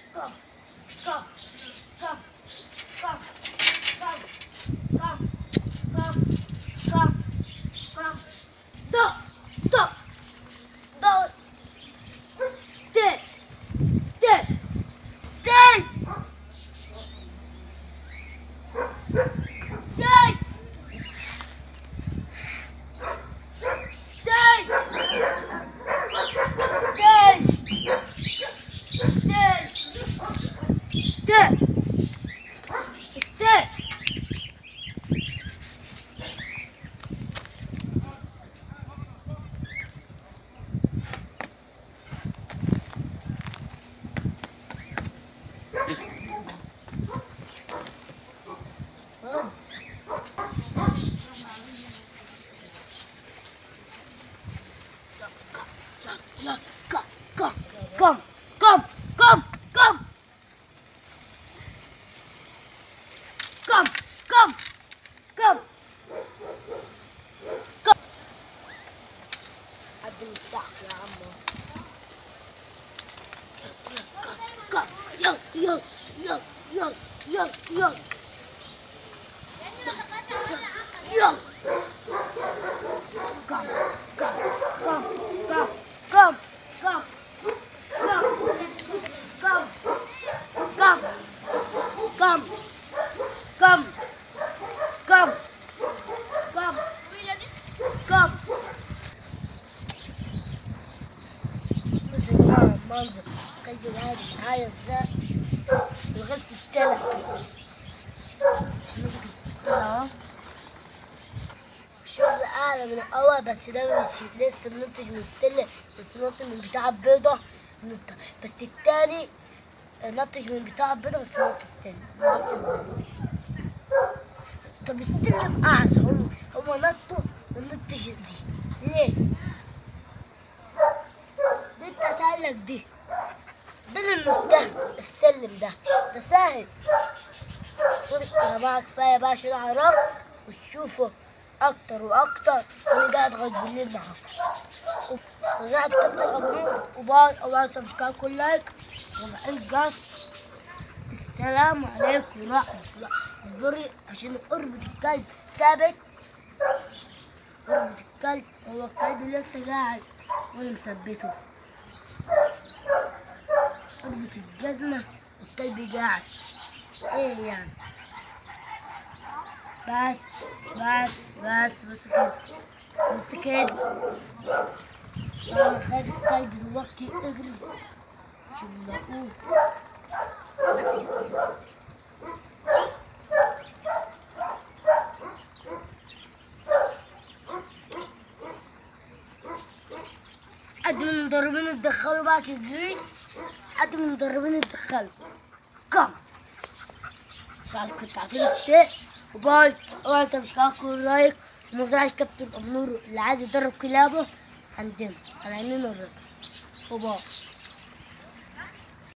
Come, come, come, come, come, come, come, come, come. Stop, stop, stop. Stay, stay, stay. Stay. Stay. Stay. Stay. Stay. Stay. Yeah, come, come, come, come, come, come. Come, come, come. Come. عبد المفتاح يا عمو. Come, يلا يلا يلا يلا يلا يلا يلا Come, come, come, come, come, come, come, come, come, come, come, come, come. بس يا جماعة المنظر تخيل هذا معايا ازاي لغاية السلة مش ماسك السلة اهو شغل اعلى من الاول بس ده مش لسه منتج من السلة بس من بتاع البيضة نط- بس التاني نطج من بتاع البيضة بس نط السلم معرفش ازاي طب السلم اعلى هم هو نطوا ونطش دي ليه؟ دي انت اسهلك دي ده اللي نطها السلم ده ده سهل قلت يا جماعة كفاية بقى عشان عرفت وتشوفوا أكتر وأكتر وأنا قاعد لغاية بالليل معاكم وزعت كابتن أبو وبعد أول سبسكرايب كل لايك وبعدين جاس السلام عليكم ورحمة الله اصبري عشان قربة الكلب ثابت قربة الكلب هو الكلب لسه قاعد وأنا مثبته قربة الجزمة والكلب قاعد ايه يعني بس بس بس بس كده بس كده انا خايف الكلب دلوقتي اجري مش بلاقوه قد من المدربين اتدخلوا بقى عشان تجري قد من المدربين اتدخلوا كم مش عارف كنت عاطيني ستيك وباي اوعى انت مش كل لايك ومزرعة كابتن أبنور اللي عايز يدرب كلابه عندنا على عينينا الرسم وباي